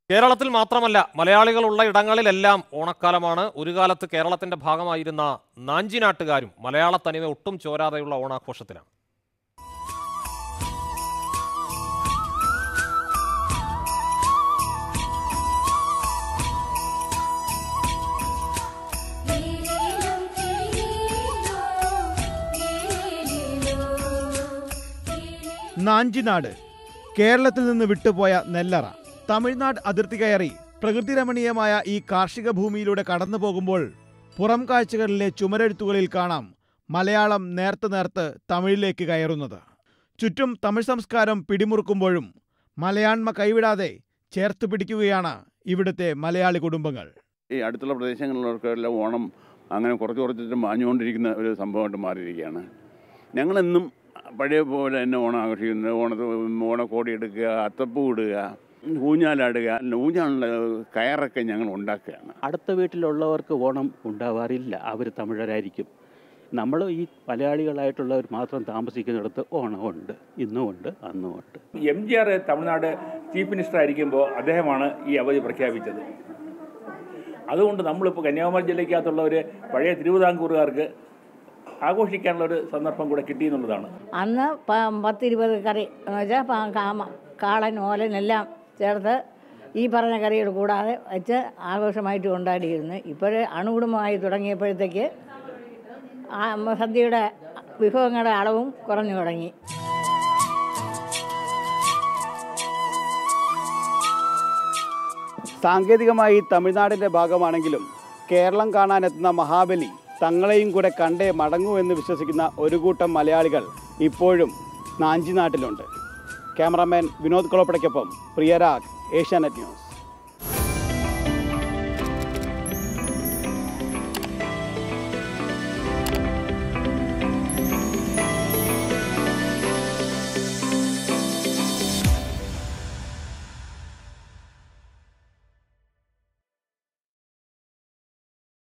കേരളത്തിൽ മാത്രമല്ല മലയാളികളുള്ള ഇടങ്ങളിലെല്ലാം ഓണക്കാലമാണ് ഒരു കാലത്ത് കേരളത്തിന്റെ ഭാഗമായിരുന്ന നാഞ്ചിനാട്ടുകാരും മലയാള തനിമ ഒട്ടും ചോരാതെയുള്ള ഓണാഘോഷത്തിലാണ് ഏലേലം കിളിയേലോ ഏലേലേലോ ഏലേലം നാഞ്ചിനാട് കേരളത്തിൽ നിന്ന് വിട്ടുപോയ നെല്ലറ തമിഴ്നാട് അതിർത്തി കയറി പ്രകൃതി രമണീയമായ ഈ കാർഷിക ഭൂമിയിലൂടെ കടന്നു പോകുമ്പോൾ പുറം കാഴ്ചകളിലെ ചുമരെഴുത്തുകളിൽ കാണാം മലയാളം നേർത്ത് നേർത്ത് തമിഴിലേക്ക് കയറുന്നത് ചുറ്റും തമിഴ് സംസ്കാരം പിടിമുറുക്കുമ്പോഴും മലയാണ്മ കൈവിടാതെ ചേർത്ത് പിടിക്കുകയാണ് ഇവിടുത്തെ മലയാളി കുടുംബങ്ങൾ ഈ അടുത്തുള്ള പ്രദേശങ്ങളിലൊക്കെല്ലാം ഓണം അങ്ങനെ കുറച്ച് കുറച്ചിട്ട് മാഞ്ഞുകൊണ്ടിരിക്കുന്ന ഒരു സംഭവമായിട്ട് മാറിയിരിക്കുകയാണ് ഞങ്ങളെന്നും പഴയ പോലെ തന്നെ ഓണം ആഘോഷിക്കുന്നത് ഓണത്ത് ഓണക്കോടി എടുക്കുക അത്തപ്പൂ ഇടുക ഊഞ്ഞാലാടുക ഊഞ്ഞാലുള്ള കയറൊക്കെ ഞങ്ങൾ ഉണ്ടാക്കുകയാണ് അടുത്ത വീട്ടിലുള്ളവർക്ക് ഓണം ഉണ്ടാവാറില്ല അവർ തമിഴരായിരിക്കും നമ്മൾ ഈ മലയാളികളായിട്ടുള്ളവർ മാത്രം താമസിക്കുന്നിടത്ത് ഓണമുണ്ട് ഇന്നുമുണ്ട് അന്നുമുണ്ട് M G R Tamil Nadu chief minister ആയിരിക്കുമ്പോൾ അദ്ദേഹമാണ് ഈ അവധി പ്രഖ്യാപിച്ചത് അതുകൊണ്ട് നമ്മളിപ്പോൾ കന്യാകുമാരി ജില്ലയ്ക്കകത്തുള്ളവർ പഴയ തിരുവിതാംകൂറുകാർക്ക് ആഘോഷിക്കാനുള്ള ഒരു സന്ദർഭം കൂടെ കിട്ടിയെന്നുള്ളതാണ് അന്ന് പ- പത്തിരുപത് കറി എന്ന് വെച്ചാൽ പ- കാമ കാളൻ ഓലൻ എല്ലാം ചേർത്ത് ഈ പറഞ്ഞ കറികൾ കൂടാതെ വെച്ച് ആഘോഷമായിട്ട് കൊണ്ടാടിയിരുന്നു ഇപ്പോഴേ അണുകുടുംബമായി തുടങ്ങിയപ്പോഴത്തേക്ക് ആ സദ്യയുടെ വിഭവങ്ങളുടെ അളവും കുറഞ്ഞു തുടങ്ങി സാങ്കേതികമായി തമിഴ്നാടിന്റെ ഭാഗമാണെങ്കിലും കേരളം കാണാനെത്തുന്ന മഹാബലി തങ്ങളെയും കൂടെ കണ്ടേ മടങ്ങൂ എന്ന് വിശ്വസിക്കുന്ന ഒരു കൂട്ടം മലയാളികൾ ഇപ്പോഴും നാഞ്ചിനാട്ടിലുണ്ട് ക്യാമറാമാൻ വിനോദ് കൊളപ്പടയ്ക്കൊപ്പം പ്രിയരാഗ് ഏഷ്യാനെറ്റ് ന്യൂസ്